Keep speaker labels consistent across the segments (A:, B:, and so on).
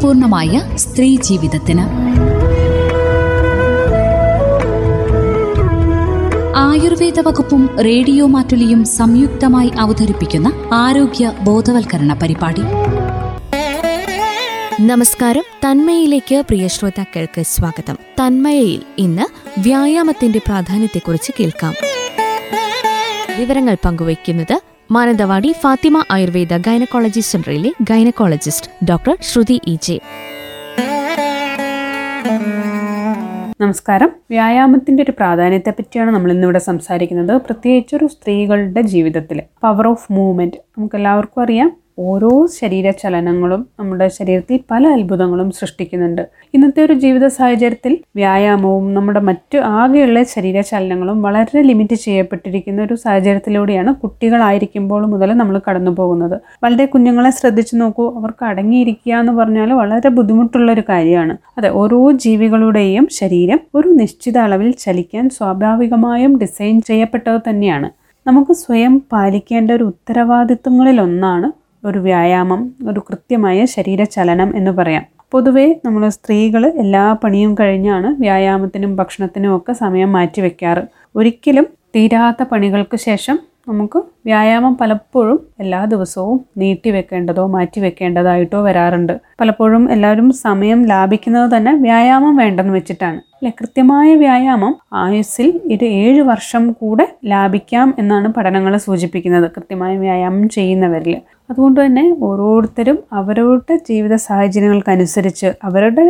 A: അർത്ഥപൂർണമായ സ്ത്രീ ജീവിതത്തിന് ആയുർവേദ വകുപ്പും റേഡിയോ മാറ്റുലിയും സംയുക്തമായി അവതരിപ്പിക്കുന്ന ആരോഗ്യ ബോധവൽക്കരണ പരിപാടി
B: നമസ്കാരം തന്മയിലേക്ക് പ്രിയ ശ്രോതാക്കൾക്ക് സ്വാഗതം തന്മയയിൽ ഇന്ന് വ്യായാമത്തിന്റെ പ്രാധാന്യത്തെക്കുറിച്ച് കേൾക്കാം വിവരങ്ങൾ പങ്കുവയ്ക്കുന്നത് മാനന്തവാടി ഫാത്തിമ ആയുർവേദ ഗൈനക്കോളജി സെന്ററിലെ gynaecologist doctor Shruthi E J
C: നമസ്കാരം വ്യായാമത്തിന്റെ ഒരു പ്രാധാന്യത്തെ പറ്റിയാണ് നമ്മൾ ഇന്നിവിടെ സംസാരിക്കുന്നത് പ്രത്യേകിച്ച് ഒരു സ്ത്രീകളുടെ ജീവിതത്തിൽ പവർ ഓഫ് മൂവ്മെന്റ് നമുക്ക് എല്ലാവർക്കും അറിയാം ഓരോ ശരീര ചലനങ്ങളും നമ്മുടെ ശരീരത്തിൽ പല അത്ഭുതങ്ങളും സൃഷ്ടിക്കുന്നുണ്ട് ഇന്നത്തെ ഒരു ജീവിത സാഹചര്യത്തിൽ വ്യായാമവും നമ്മുടെ മറ്റു ആകെയുള്ള ശരീര ചലനങ്ങളും വളരെ ലിമിറ്റ് ചെയ്യപ്പെട്ടിരിക്കുന്ന ഒരു സാഹചര്യത്തിലൂടെയാണ് കുട്ടികളായിരിക്കുമ്പോൾ മുതൽ നമ്മൾ കടന്നു പോകുന്നത് വളരെ കുഞ്ഞുങ്ങളെ ശ്രദ്ധിച്ചു നോക്കൂ അവർക്ക് അടങ്ങിയിരിക്കുക എന്ന് പറഞ്ഞാൽ വളരെ ബുദ്ധിമുട്ടുള്ള ഒരു കാര്യമാണ് അതെ ഓരോ ജീവികളുടെയും ശരീരം ഒരു നിശ്ചിത അളവിൽ ചലിക്കാൻ സ്വാഭാവികമായും ഡിസൈൻ ചെയ്യപ്പെട്ടത് തന്നെയാണ് നമുക്ക് സ്വയം പാലിക്കേണ്ട ഒരു ഉത്തരവാദിത്വങ്ങളിൽ ഒന്നാണ് ഒരു വ്യായാമം ഒരു കൃത്യമായ ശരീരചലനം എന്ന് പറയാം പൊതുവേ നമ്മൾ സ്ത്രീകൾ എല്ലാ പണിയും കഴിഞ്ഞാണ് വ്യായാമത്തിനും ഭക്ഷണത്തിനും ഒക്കെ സമയം മാറ്റി വെക്കാറ് ഒരിക്കലും തീരാത്ത പണികൾക്ക് ശേഷം നമുക്ക് വ്യായാമം പലപ്പോഴും എല്ലാ ദിവസവും നീട്ടി വെക്കേണ്ടതോ മാറ്റി വെക്കേണ്ടതായിട്ടോ വരാറുണ്ട് പലപ്പോഴും എല്ലാവരും സമയം ലാഭിക്കുന്നത് തന്നെ വ്യായാമം വേണ്ടെന്ന് വെച്ചിട്ടാണ് അല്ലെ കൃത്യമായ വ്യായാമം ആയുസ്സിൽ ഇത് ഏഴ് വർഷം കൂടെ ലാഭിക്കാം എന്നാണ് പഠനങ്ങൾ സൂചിപ്പിക്കുന്നത് കൃത്യമായ വ്യായാമം ചെയ്യുന്നവരിൽ അതുകൊണ്ട് തന്നെ ഓരോരുത്തരും അവരവരുടെ ജീവിത സാഹചര്യങ്ങൾക്കനുസരിച്ച് അവരുടെ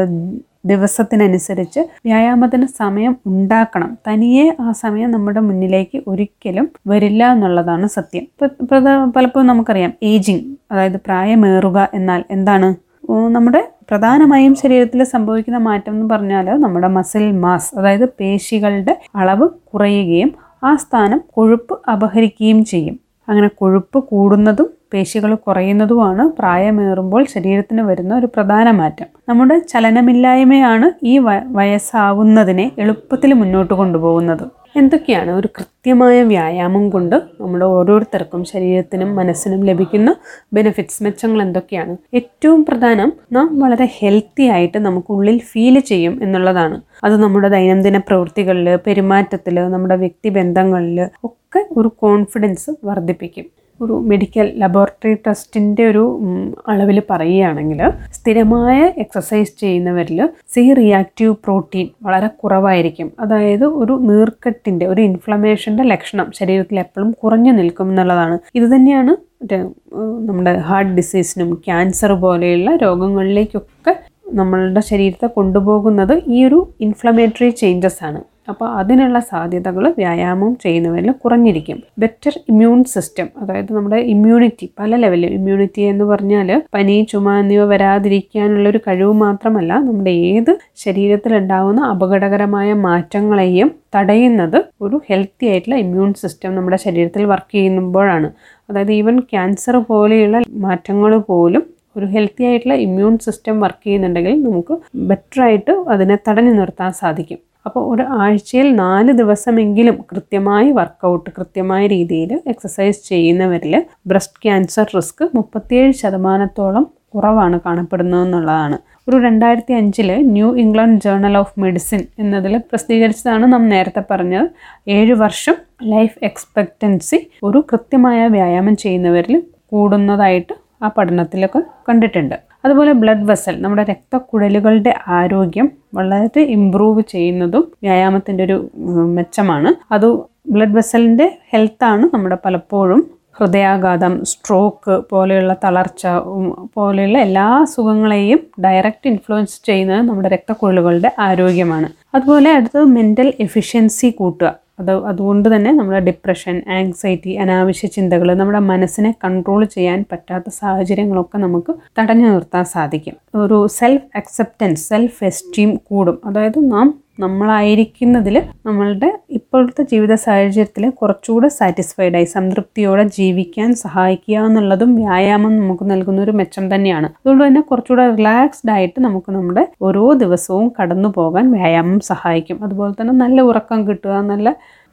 C: ദിവസത്തിനനുസരിച്ച് വ്യായാമത്തിന് സമയം ഉണ്ടാക്കണം തനിയെ ആ സമയം നമ്മുടെ മുന്നിലേക്ക് ഒരിക്കലും വരില്ല എന്നുള്ളതാണ് സത്യം പലപ്പോഴും നമുക്കറിയാം ഏജിങ് അതായത് പ്രായമേറുക എന്നാൽ എന്താണ് നമ്മുടെ പ്രധാനമായും ശരീരത്തിൽ സംഭവിക്കുന്ന മാറ്റം എന്ന് പറഞ്ഞാൽ നമ്മുടെ മസിൽ മാസ് അതായത് പേശികളുടെ അളവ് കുറയുകയും ആ സ്ഥാനം കൊഴുപ്പ് അപഹരിക്കുകയും ചെയ്യും അങ്ങനെ കൊഴുപ്പ് കൂടുന്നതും പേശികൾ കുറയുന്നതുമാണ് പ്രായമേറുമ്പോൾ ശരീരത്തിന് വരുന്ന ഒരു പ്രധാന മാറ്റം നമ്മുടെ ചലനമില്ലായ്മയാണ് ഈ വയസ്സാവുന്നതിനെ എളുപ്പത്തിൽ മുന്നോട്ട് കൊണ്ടുപോകുന്നത് എന്തൊക്കെയാണ് ഒരു കൃത്യമായ വ്യായാമം കൊണ്ട് നമ്മുടെ ഓരോരുത്തർക്കും ശരീരത്തിനും മനസ്സിനും ലഭിക്കുന്ന ബെനിഫിറ്റ്സ് മെച്ചങ്ങൾ എന്തൊക്കെയാണ് ഏറ്റവും പ്രധാനം നാം വളരെ ഹെൽത്തി ആയിട്ട് നമുക്കുള്ളിൽ ഫീൽ ചെയ്യും എന്നുള്ളതാണ് അത് നമ്മുടെ ദൈനംദിന പ്രവൃത്തികളിൽ പെരുമാറ്റത്തിൽ നമ്മുടെ വ്യക്തിബന്ധങ്ങളിൽ ഒക്കെ ഒരു കോൺഫിഡൻസ് വർദ്ധിപ്പിക്കും ഒരു മെഡിക്കൽ ലബോറട്ടറി ടെസ്റ്റിൻ്റെ ഒരു അളവിൽ പറയുകയാണെങ്കിൽ സ്ഥിരമായ എക്സസൈസ് ചെയ്യുന്നവരിൽ സി റിയാക്റ്റീവ് പ്രോട്ടീൻ വളരെ കുറവായിരിക്കും അതായത് ഒരു നീർക്കെട്ടിൻ്റെ ഒരു ഇൻഫ്ലമേഷൻ്റെ ലക്ഷണം ശരീരത്തിൽ എപ്പോഴും കുറഞ്ഞു നിൽക്കും എന്നുള്ളതാണ് ഇത് തന്നെയാണ് നമ്മുടെ ഹാർട്ട് ഡിസീസിനും ക്യാൻസർ പോലെയുള്ള രോഗങ്ങളിലേക്കൊക്കെ നമ്മളുടെ ശരീരത്തെ കൊണ്ടുപോകുന്നത് ഈ ഒരു ഇൻഫ്ലമേറ്ററി ചേഞ്ചസ് ആണ് അപ്പോൾ അതിനുള്ള സാധ്യതകൾ വ്യായാമം ചെയ്യുന്നവരിൽ കുറഞ്ഞിരിക്കും ബെറ്റർ ഇമ്മ്യൂൺ സിസ്റ്റം അതായത് നമ്മുടെ ഇമ്മ്യൂണിറ്റി പല ലെവലിൽ ഇമ്മ്യൂണിറ്റി എന്ന് പറഞ്ഞാൽ പനി ചുമ എന്നിവ വരാതിരിക്കാനുള്ള ഒരു കഴിവ് മാത്രമല്ല നമ്മുടെ ഏത് ശരീരത്തിലുണ്ടാകുന്ന അപകടകരമായ മാറ്റങ്ങളെയും തടയുന്നത് ഒരു ഹെൽത്തി ആയിട്ടുള്ള ഇമ്മ്യൂൺ സിസ്റ്റം നമ്മുടെ ശരീരത്തിൽ വർക്ക് ചെയ്യുമ്പോഴാണ് അതായത് ഈവൻ ക്യാൻസർ പോലെയുള്ള മാറ്റങ്ങൾ പോലും ഒരു ഹെൽത്തി ആയിട്ടുള്ള ഇമ്മ്യൂൺ സിസ്റ്റം വർക്ക് ചെയ്യുന്നുണ്ടെങ്കിൽ നമുക്ക് ബെറ്ററായിട്ട് അതിനെ തടഞ്ഞു നിർത്താൻ സാധിക്കും അപ്പോൾ ഒരു ആഴ്ചയിൽ നാല് ദിവസമെങ്കിലും കൃത്യമായി വർക്കൗട്ട് കൃത്യമായ രീതിയിൽ എക്സസൈസ് ചെയ്യുന്നവരിൽ ബ്രസ്റ്റ് ക്യാൻസർ റിസ്ക് മുപ്പത്തിയേഴ് ശതമാനത്തോളം കുറവാണ് കാണപ്പെടുന്നതെന്നുള്ളതാണ് ഒരു രണ്ടായിരത്തി അഞ്ചില് New England journal of medicine എന്നതിൽ പ്രസിദ്ധീകരിച്ചതാണ് നാം നേരത്തെ പറഞ്ഞത് ഏഴ് വർഷം ലൈഫ് എക്സ്പെക്റ്റൻസി ഒരു കൃത്യമായ വ്യായാമം ചെയ്യുന്നവരിൽ കൂടുന്നതായിട്ട് ആ പഠനത്തിലൊക്കെ കണ്ടിട്ടുണ്ട് അതുപോലെ ബ്ലഡ് വെസൽ നമ്മുടെ രക്തക്കുഴലുകളുടെ ആരോഗ്യം വളരെ ഇമ്പ്രൂവ് ചെയ്യുന്നതും വ്യായാമത്തിൻ്റെ ഒരു മെച്ചമാണ് അത് ബ്ലഡ് വെസലിൻ്റെ ഹെൽത്താണ് നമ്മുടെ പലപ്പോഴും ഹൃദയാഘാതം സ്ട്രോക്ക് പോലെയുള്ള തളർച്ച പോലെയുള്ള എല്ലാ അസുഖങ്ങളെയും ഡയറക്റ്റ് ഇൻഫ്ലുവൻസ് ചെയ്യുന്നത് നമ്മുടെ രക്തക്കുഴലുകളുടെ ആരോഗ്യമാണ് അതുപോലെ അടുത്തത് മെൻ്റൽ എഫിഷ്യൻസി കൂട്ടുക അത് അതുകൊണ്ട് തന്നെ നമ്മുടെ ഡിപ്രഷൻ ആങ്സൈറ്റി അനാവശ്യ ചിന്തകൾ നമ്മുടെ മനസ്സിനെ കൺട്രോൾ ചെയ്യാൻ പറ്റാത്ത സാഹചര്യങ്ങളൊക്കെ നമുക്ക് തടഞ്ഞു നിർത്താൻ സാധിക്കും ഒരു സെൽഫ് അക്സെപ്റ്റൻസ് സെൽഫ് എസ്റ്റീം കൂടും അതായത് നാം നമ്മളായിരിക്കുന്നതിൽ നമ്മളുടെ ഇപ്പോഴത്തെ ജീവിത സാഹചര്യത്തിൽ കുറച്ചുകൂടെ സാറ്റിസ്ഫൈഡായി സംതൃപ്തിയോടെ ജീവിക്കാൻ സഹായിക്കുക എന്നുള്ളതും വ്യായാമം നമുക്ക് നൽകുന്ന ഒരു മെച്ചം തന്നെയാണ് അതുകൊണ്ട് തന്നെ കുറച്ചുകൂടെ റിലാക്സ്ഡ് ആയിട്ട് നമുക്ക് നമ്മുടെ ഓരോ ദിവസവും കടന്നു പോകാൻ വ്യായാമം സഹായിക്കും അതുപോലെ തന്നെ നല്ല ഉറക്കം കിട്ടുക നല്ല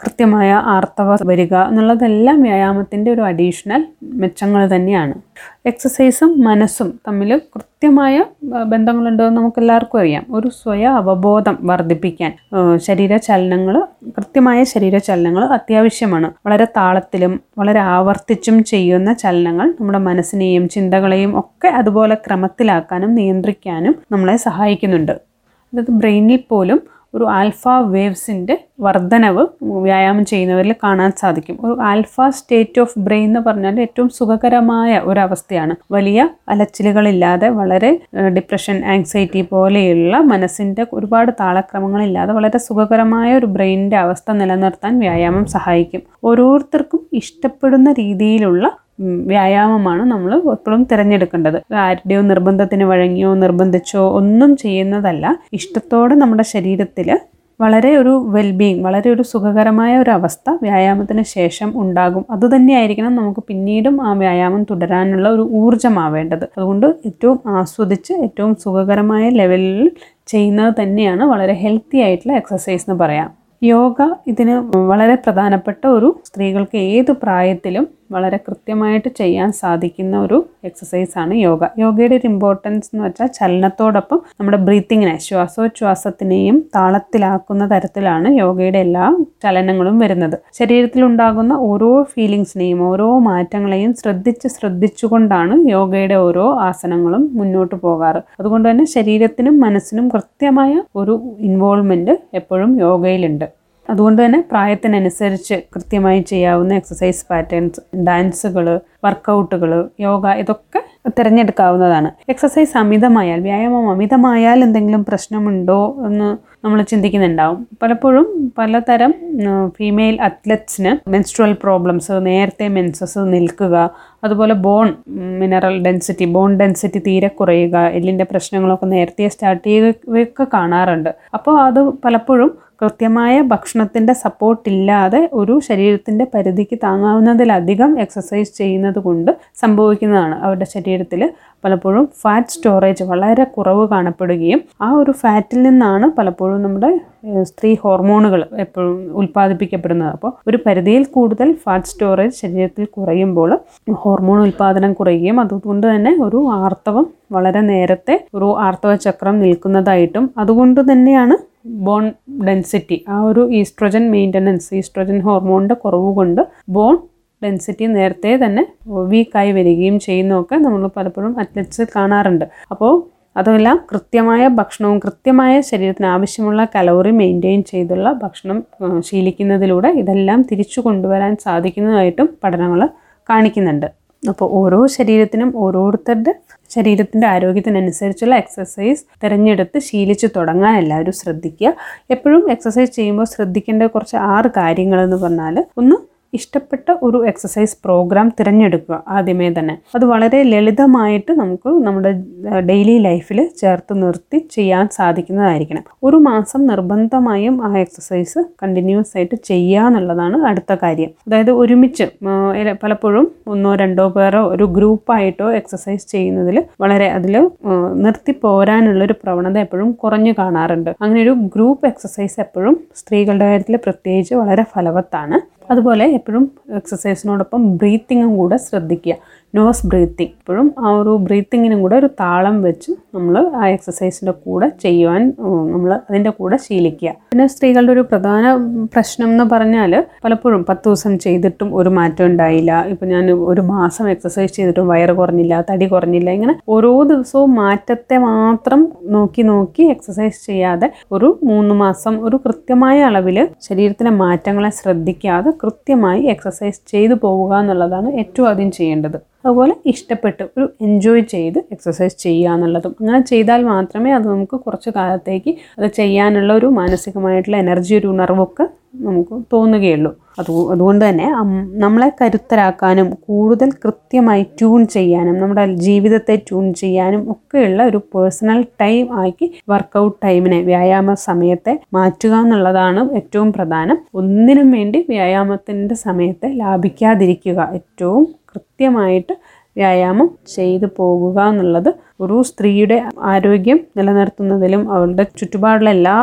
C: കൃത്യമായ ആർത്തവ വരിക എന്നുള്ളതെല്ലാം വ്യായാമത്തിൻ്റെ ഒരു അഡീഷണൽ മെച്ചങ്ങൾ തന്നെയാണ് എക്സസൈസും മനസ്സും തമ്മിൽ കൃത്യമായ ആ, ബന്ധങ്ങളുണ്ടെന്ന് നമുക്ക് എല്ലാവർക്കും അറിയാം ഒരു സ്വയ അവബോധം വർദ്ധിപ്പിക്കാൻ ആ, ശരീര ചലനങ്ങൾ കൃത്യമായ ശരീര ചലനങ്ങൾ അത്യാവശ്യമാണ് വളരെ താളത്തിലും വളരെ ആവർത്തിച്ചും ചെയ്യുന്ന ചലനങ്ങൾ നമ്മുടെ മനസ്സിനെയും ചിന്തകളെയും ഒക്കെ അതുപോലെ ക്രമത്തിലാക്കാനും നിയന്ത്രിക്കാനും നമ്മളെ സഹായിക്കുന്നുണ്ട് അതായത് ബ്രെയിനിൽ പോലും ഒരു ആൽഫ വേവ്സിൻ്റെ വർധനവ് വ്യായാമം ചെയ്യുന്നവരിൽ കാണാൻ സാധിക്കും ഒരു ആൽഫ സ്റ്റേറ്റ് ഓഫ് ബ്രെയിൻ എന്ന് പറഞ്ഞാൽ ഏറ്റവും സുഖകരമായ ഒരവസ്ഥയാണ് വലിയ അലച്ചിലുകളില്ലാതെ വളരെ ഡിപ്രഷൻ ആങ്സൈറ്റി പോലെയുള്ള മനസ്സിൻ്റെ ഒരുപാട് താളക്രമങ്ങളില്ലാതെ വളരെ സുഖകരമായ ഒരു ബ്രെയിനിൻ്റെ അവസ്ഥ നിലനിർത്താൻ വ്യായാമം സഹായിക്കും ഓരോരുത്തർക്കും ഇഷ്ടപ്പെടുന്ന രീതിയിലുള്ള ഉം, വ്യായാമമാണ് നമ്മൾ എപ്പോഴും തിരഞ്ഞെടുക്കേണ്ടത് ആരുടെയോ നിർബന്ധത്തിന് വഴങ്ങിയോ നിർബന്ധിച്ചോ ഒന്നും ചെയ്യുന്നതല്ല ഇഷ്ടത്തോടെ നമ്മുടെ ശരീരത്തിൽ വളരെ ഒരു വെൽബീങ് വളരെ ഒരു സുഖകരമായ ഒരു അവസ്ഥ വ്യായാമത്തിന് ശേഷം ഉണ്ടാകും അതുതന്നെയായിരിക്കണം നമുക്ക് പിന്നീടും ആ വ്യായാമം തുടരാനുള്ള ഒരു ഊർജ്ജമാവേണ്ടത് അതുകൊണ്ട് ഏറ്റവും ആസ്വദിച്ച് ഏറ്റവും സുഖകരമായ ലെവലിൽ ചെയ്യുന്നത് തന്നെയാണ് വളരെ ഹെൽത്തി ആയിട്ടുള്ള എക്സസൈസ് എന്ന് പറയാം യോഗ ഇതിന് വളരെ പ്രധാനപ്പെട്ട ഒരു സ്ത്രീകൾക്ക് ഏത് പ്രായത്തിലും വളരെ കൃത്യമായിട്ട് ചെയ്യാൻ സാധിക്കുന്ന ഒരു എക്സസൈസ് ആണ് യോഗ യോഗയുടെ ഒരു ഇമ്പോർട്ടൻസ് എന്ന് വെച്ചാൽ ചലനത്തോടൊപ്പം നമ്മുടെ ബ്രീത്തിങ്ങിനെ ശ്വാസോച്ഛ്വാസത്തിനെയും താളത്തിലാക്കുന്ന തരത്തിലാണ് യോഗയുടെ എല്ലാ ചലനങ്ങളും വരുന്നത് ശരീരത്തിലുണ്ടാകുന്ന ഓരോ ഫീലിങ്സിനെയും ഓരോ മാറ്റങ്ങളെയും ശ്രദ്ധിച്ച് ശ്രദ്ധിച്ചുകൊണ്ടാണ് യോഗയുടെ ഓരോ ആസനങ്ങളും മുന്നോട്ട് പോകാറ് അതുകൊണ്ട് തന്നെ ശരീരത്തിനും മനസ്സിനും കൃത്യമായ ഒരു ഇൻവോൾവ്മെന്റ് എപ്പോഴും യോഗയിലുണ്ട് അതുകൊണ്ട് തന്നെ പ്രായത്തിനനുസരിച്ച് കൃത്യമായി ചെയ്യാവുന്ന എക്സസൈസ് പാറ്റേൺസ് ഡാൻസുകൾ വർക്കൗട്ടുകൾ യോഗ ഇതൊക്കെ തിരഞ്ഞെടുക്കാവുന്നതാണ് എക്സസൈസ് അമിതമായാൽ വ്യായാമം അമിതമായാൽ എന്തെങ്കിലും പ്രശ്നമുണ്ടോ എന്ന് നമ്മൾ ചിന്തിക്കുന്നുണ്ടാവും പലപ്പോഴും പലതരം ഫീമെയിൽ അത്ലറ്റ്സിന് മെൻസ്ട്രൽ പ്രോബ്ലംസ് നേരത്തെ മെൻസസ് നിൽക്കുക അതുപോലെ bone mineral density bone density തീരെ കുറയുക എല്ലിൻ്റെ പ്രശ്നങ്ങളൊക്കെ നേരത്തെ സ്റ്റാർട്ട് ചെയ്യുകയൊക്കെ കാണാറുണ്ട് അപ്പോൾ അത് പലപ്പോഴും കൃത്യമായ ഭക്ഷണത്തിൻ്റെ സപ്പോർട്ട് ഇല്ലാതെ ഒരു ശരീരത്തിൻ്റെ പരിധിക്ക് താങ്ങാവുന്നതിലധികം എക്സസൈസ് ചെയ്യുന്നത് കൊണ്ട് സംഭവിക്കുന്നതാണ് അവരുടെ ശരീരത്തിൽ പലപ്പോഴും ഫാറ്റ് സ്റ്റോറേജ് വളരെ കുറവ് കാണപ്പെടുകയും ആ ഒരു ഫാറ്റിൽ നിന്നാണ് പലപ്പോഴും നമ്മുടെ ഏഹ്, സ്ത്രീ ഹോർമോണുകൾ എപ്പോഴും ഉൽപ്പാദിപ്പിക്കപ്പെടുന്നത് അപ്പോൾ ഒരു പരിധിയിൽ കൂടുതൽ ഫാറ്റ് സ്റ്റോറേജ് ശരീരത്തിൽ കുറയുമ്പോൾ ഹോർമോൺ ഉൽപ്പാദനം കുറയുകയും അതുകൊണ്ട് തന്നെ ഒരു ആർത്തവം വളരെ നേരത്തെ ഒരു ആർത്തവ ചക്രം നിൽക്കുന്നതായിട്ടും അതുകൊണ്ട് തന്നെയാണ് ബോൺ ഡെൻസിറ്റി ആ ഒരു ഈസ്ട്രോജൻ മെയിൻ്റനൻസ് ഈസ്ട്രോജൻ ഹോർമോണിൻ്റെ കുറവ് കൊണ്ട് ബോൺ ഡെൻസിറ്റി നേരത്തെ തന്നെ വീക്കായി വരികയും ചെയ്യുന്നതൊക്കെ നമ്മൾ പലപ്പോഴും അത്ലറ്റ്സ് കാണാറുണ്ട് അപ്പോൾ അതെല്ലാം കൃത്യമായ ഭക്ഷണവും കൃത്യമായ ശരീരത്തിന് ആവശ്യമുള്ള കലോറി മെയിൻറ്റെയിൻ ചെയ്തുള്ള ഭക്ഷണം ആ, ശീലിക്കുന്നതിലൂടെ ഇതെല്ലാം തിരിച്ചു കൊണ്ടുവരാൻ സാധിക്കുന്നതായിട്ടും പഠനങ്ങൾ കാണിക്കുന്നുണ്ട് അപ്പോൾ ഓരോ ശരീരത്തിനും ഓരോരുത്തരുടെ ശരീരത്തിൻ്റെ ആരോഗ്യത്തിനനുസരിച്ചുള്ള എക്സസൈസ് തിരഞ്ഞെടുത്ത് ശീലിച്ച് തുടങ്ങാൻ എല്ലാവരും ശ്രദ്ധിക്കുക എപ്പോഴും എക്സസൈസ് ചെയ്യുമ്പോൾ ശ്രദ്ധിക്കേണ്ട കുറച്ച് ആറ് കാര്യങ്ങളെന്ന് പറഞ്ഞാൽ ഒന്ന് ഇഷ്ടപ്പെട്ട ഒരു എക്സസൈസ് പ്രോഗ്രാം തിരഞ്ഞെടുക്കുക ആദ്യമേ തന്നെ അത് വളരെ ലളിതമായിട്ട് നമുക്ക് നമ്മുടെ ഡെയിലി ലൈഫിൽ ചേർത്ത് നിർത്തി ചെയ്യാൻ സാധിക്കുന്നതായിരിക്കണം ഒരു മാസം നിർബന്ധമായും ആ എക്സസൈസ് കണ്ടിന്യൂസ് ആയിട്ട് ചെയ്യുക എന്നുള്ളതാണ് അടുത്ത കാര്യം അതായത് ഒരുമിച്ച് ആ, ഇല- പലപ്പോഴും ഒന്നോ രണ്ടോ പേരോ ഒരു ഗ്രൂപ്പായിട്ടോ എക്സസൈസ് ചെയ്യുന്നതിൽ വളരെ അതിൽ നിർത്തി പോരാനുള്ളൊരു പ്രവണത എപ്പോഴും കുറഞ്ഞു കാണാറുണ്ട് അങ്ങനെ ഒരു ഗ്രൂപ്പ് എക്സസൈസ് എപ്പോഴും സ്ത്രീകളുടെ കാര്യത്തിൽ പ്രത്യേകിച്ച് വളരെ ഫലവത്താണ് അതുപോലെ എപ്പോഴും എക്സസൈസിനോടൊപ്പം ബ്രീത്തിങ്ങും കൂടെ ശ്രദ്ധിക്കുക നോസ് ബ്രീത്തിങ് എപ്പോഴും ആ ഒരു ബ്രീത്തിങ്ങിനും കൂടെ ഒരു താളം വെച്ച് നമ്മൾ ആ എക്സസൈസിൻ്റെ കൂടെ ചെയ്യുവാൻ നമ്മൾ അതിൻ്റെ കൂടെ ശീലിക്കുക പിന്നെ സ്ത്രീകളുടെ ഒരു പ്രധാന പ്രശ്നം എന്ന് പറഞ്ഞാൽ പലപ്പോഴും പത്ത് ദിവസം ചെയ്തിട്ടും ഒരു മാറ്റം ഉണ്ടായില്ല ഇപ്പം ഞാൻ ഒരു മാസം എക്സസൈസ് ചെയ്തിട്ടും വയറ് കുറഞ്ഞില്ല തടി കുറഞ്ഞില്ല ഇങ്ങനെ ഓരോ ദിവസവും മാറ്റത്തെ മാത്രം നോക്കി നോക്കി എക്സസൈസ് ചെയ്യാതെ ഒരു മൂന്ന് മാസം ഒരു കൃത്യമായ അളവിൽ ശരീരത്തിലെ മാറ്റങ്ങളെ ശ്രദ്ധിക്കാതെ കൃത്യമായി എക്സസൈസ് ചെയ്തു പോവുക എന്നുള്ളതാണ് ഏറ്റവും ആദ്യം ചെയ്യേണ്ടത് അതുപോലെ ഇഷ്ടപ്പെട്ട് ഒരു എൻജോയ് ചെയ്ത് എക്സസൈസ് ചെയ്യുക എന്നുള്ളതും അങ്ങനെ ചെയ്താൽ മാത്രമേ അത് നമുക്ക് കുറച്ച് കാലത്തേക്ക് അത് ചെയ്യാനുള്ള ഒരു മാനസികമായിട്ടുള്ള എനർജി ഒരു ഉണർവൊക്കെ നമുക്ക് തോന്നുകയുള്ളൂ അത് അതുകൊണ്ട് തന്നെ അം- നമ്മളെ കരുത്തരാക്കാനും കൂടുതൽ കൃത്യമായി ട്യൂൺ ചെയ്യാനും നമ്മുടെ ജീവിതത്തെ ട്യൂൺ ചെയ്യാനും ഒക്കെയുള്ള ഒരു പേഴ്സണൽ ടൈം ആക്കി വർക്കൗട്ട് ടൈമിനെ വ്യായാമ സമയത്തെ മാറ്റുക എന്നുള്ളതാണ് ഏറ്റവും പ്രധാനം ഒന്നിനും വേണ്ടി വ്യായാമത്തിൻ്റെ സമയത്തെ ലാഭിക്കാതിരിക്കുക ഏറ്റവും കൃത്യമായിട്ട് വ്യായാമം ചെയ്തു പോകുക എന്നുള്ളത് ഒരു സ്ത്രീയുടെ ആരോഗ്യം നിലനിർത്തുന്നതിലും അവളുടെ ചുറ്റുപാടുള്ള എല്ലാ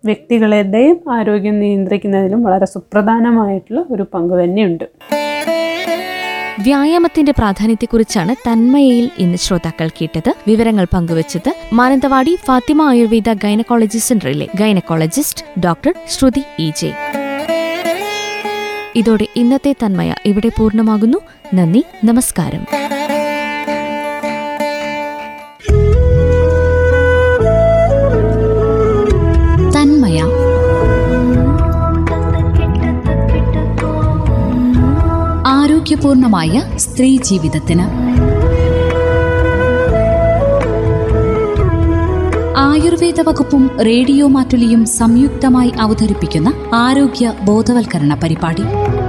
C: വ്യക്തികളുടെയും ആരോഗ്യം നിയന്ത്രിക്കുന്നതിലും വളരെ സുപ്രധാനമായിട്ടുള്ള ഒരു പങ്ക് തന്നെയുണ്ട്
B: വ്യായാമത്തിന്റെ പ്രാധാന്യത്തെക്കുറിച്ചാണ് തന്മയയിൽ ഇന്ന് ശ്രോതാക്കൾ കേട്ടത് വിവരങ്ങൾ പങ്കുവച്ചത് മാനന്തവാടി ഫാത്തിമ ആയുർവേദ ഗൈനക്കോളജി സെന്ററിലെ gynaecologist doctor Shruthi E J ഇതോടെ ഇന്നത്തെ തന്മയ ഇവിടെ പൂർണ്ണമാകുന്നു നന്ദി നമസ്കാരം
A: തന്മയ ആരോഗ്യപൂർണമായ സ്ത്രീ ജീവിതത്തിന് ആയുർവേദ വകുപ്പും റേഡിയോ മാറ്റുലിയും സംയുക്തമായി അവതരിപ്പിക്കുന്ന ആരോഗ്യ ബോധവൽക്കരണ പരിപാടി